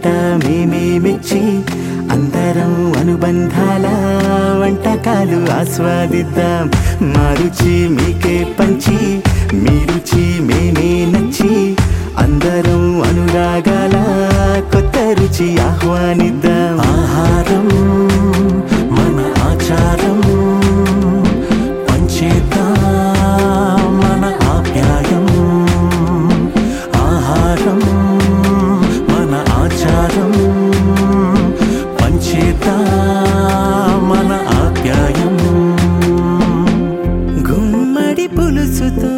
వంట మేమే మెచ్చి అందరం అనుబంధాల వంటకాలు ఆస్వాదిద్దాం మా రుచి మీకే పంచి మీ రుచి మేమే నచ్చి అందరం అనురాగాల కొత్త రుచి ఆహ్వానిద్దాం ఆహారం మన ఆచారం పంచేద్దాం మన ఆప్యాయం ఆహారం మన ఆచారం పంచేద్దాం మన ఆప్యాయం గుమ్మడి పులుసుతో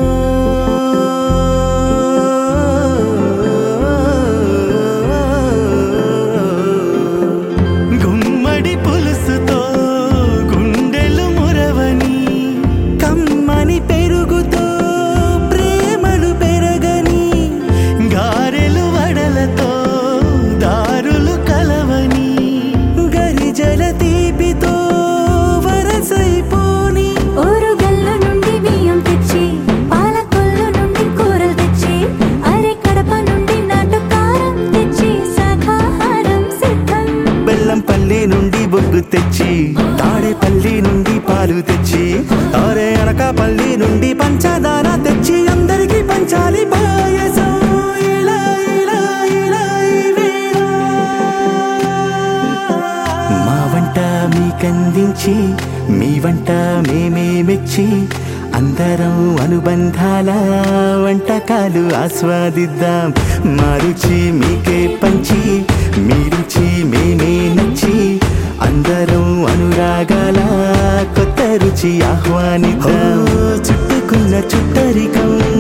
గుమ్మడి పులుసుతో గుండెలు మురవని కమ్మని పెరుగుతో ప్రేమలు పెరగని గారెలు వడలతో దారులు కలవని గరిజల తీపితో వరసైపోని ఊరుగల్లు నుండి బియ్యం తెచ్చి పాలకొల్లు నుండి కూరలు తెచ్చి అరే కడప నుండి నాటు కారం తెచ్చి శాఖాహారం సిద్ధం బెల్లంపల్లి నుండి బొగ్గు తెచ్చి తాడేపల్లి నుండి పాలు తెచ్చి అరే అనకాపల్లి నుండి పంచదార తెచ్చి అందరికీ పంచాలి పాయసం ఇలా, ఇలా, ఇలా ఈ వేళ. మా వంట మీకందించి మీ వంట మేమే మెచ్చి అందరం అనుబంధాల వంటకాలు ఆస్వాదిద్దాం మా రుచి మీకే పంచి మీ రుచి మేమే నచ్చి అందరం అనురాగాల కొత్త రుచి ఆహ్వానిద్దాం చుట్టుకున్న చుట్టరికం